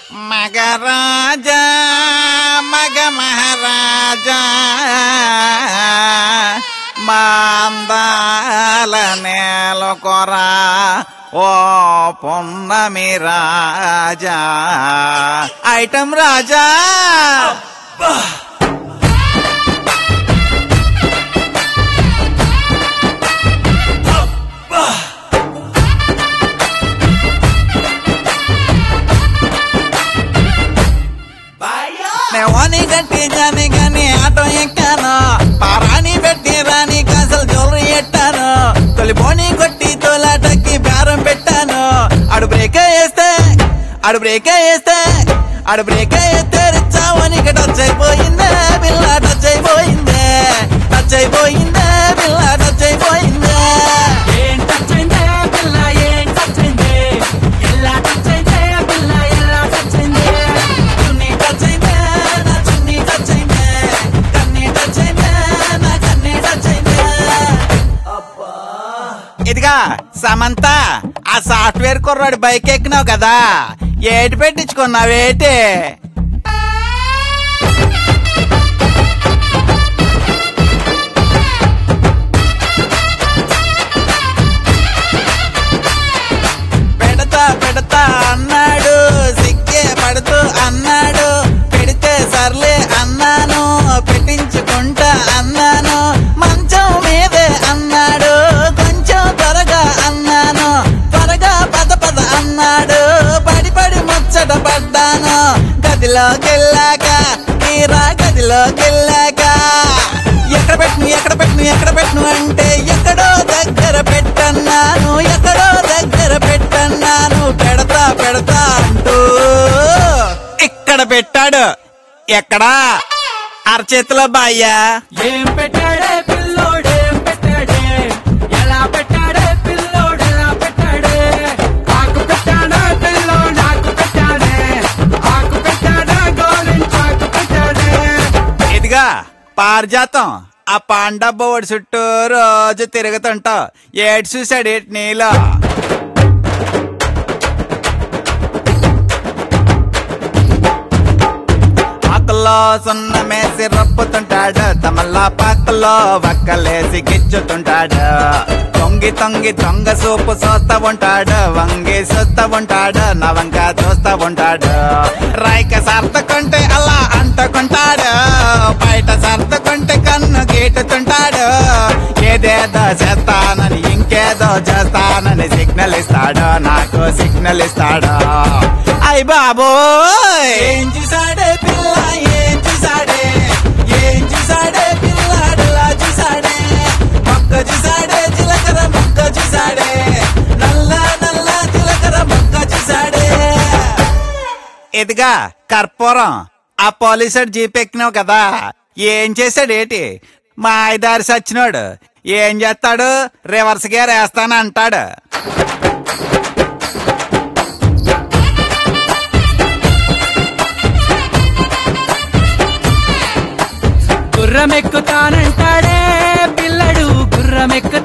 మగరాజా మగ మహారాజా మాందాల నేల కొరా ఓ పొన్నమి రాజా ఐటం రాజా నెవని గట్టి జాని గాని ఆటో ఎక్కాను పారాని పెట్టి రాని కాసలు జోలు ఎట్టాను తొలిపోని కొట్టి తోలాటకి బేరం పెట్టాను అడు బ్రేక్ వేస్తే అడు బ్రేక్ వేస్తే అడు బ్రేక్ వేస్తే రిచ్చావని టచ్ అయిపోయిందే పిల్ల టచ్ అయిపోయిందే టచ్ అయిపోయిందే పిల్ల టచ్ అయిపోయిందే ఏం టచ్ అయిందే పిల్ల ఏం టచ్ అయిందే ఎలా టచ్ అయిందే పిల్ల ఎలా టచ్ అయిందే చున్నీ టచ్ అయిందే నా చున్నీ టచ్ అయిందే కన్నీ టచ్ అయిందే నా కన్నీ టచ్ అయిందే ఇదిగా సమంత ఆ సాఫ్ట్వేర్ కుర్రాడు బైక్ ఎక్కినావు కదా ఏటి పెట్టించుకున్నావేటి పెడతా పెడతా అన్నాడు సిగ్గే పడుతూ అన్నాడు పెడితే సర్లే అన్నాను పెట్టించుకుంటా అన్నాను మంచం మీదే అన్నాడు కొంచెం త్వరగా అన్నాను త్వరగా పద పద అన్నాడు పడి పడి ముచ్చట పడ్డాను గదిలోకెళ్ళాక తీరా గదిలోకెళ్ళాక ఎక్కడ పెట్టను ఎక్కడ పెట్టను ఎక్కడ పెట్టను అంటే ఎక్కడో దగ్గర పెట్టన్నాను ఎక్కడో దగ్గర పెట్టన్నాను పెడతా పెడతా అంటూ ఇక్కడ పెట్టాడు ఎక్కడా అరచేతిలో బాయ్యా ఏం పెట్టాడే పిల్లోడేం పెట్టాడే ఎలా పెట్టాడే పిల్లోడు ఎలా పెట్టాడే ఆకు పెట్టాడా పిల్లో నాకు పెట్టాడే ఆకు పెట్టాడా గోరించాకు పెట్టాడే ఇదిగా పారిజాతం ఆ పాండ బోర్డు చుట్టూ రోజు తిరుగుతుంటావు ఏడు చూసాడు ఏటి నీలో ఆకులో సున్న మేసి రప్పుతుంటాడు తమల్లా పాకలో వక్కలేసి గిచ్చుతుంటాడు తొంగి తొంగి దొంగ సూపు చూస్తా ఉంటాడు వంగి చూస్తా ఉంటాడు నవంక చూస్తా ఉంటాడు రైక సర్దుకుంటే అలా అంటుకుంటాడు బయట సర్దుకుంటే కన్ను గీటుతుంటాడు ఏదేదో చేస్తానని ఇంకేదో చేస్తానని సిగ్నల్ ఇస్తాడు నాకు సిగ్నల్ ఇస్తాడు అయ్ బాబోయ్ ఏం చూసాడే పిల్ల ఏం చూసాడే ఏం చూసాడే పిల్లాడులా చూసాడే మొక్క చూసాడే చిలకర మొక్క చూసాడే నల్ల నల్ల చిలకర మొక్క చూసాడే ఇదిగా కర్పూరం ఆ పోలీసుడు జీప్ ఎక్కినావు కదా ఏం చేశాడు ఏటి మా ఐదారు సచ్చినోడు ఏం చేస్తాడు రివర్స్ గేర్ వేస్తాను అంటాడు గుర్రం ఎక్కుతానంటాడే పిల్లడు గుర్రం ఎక్కు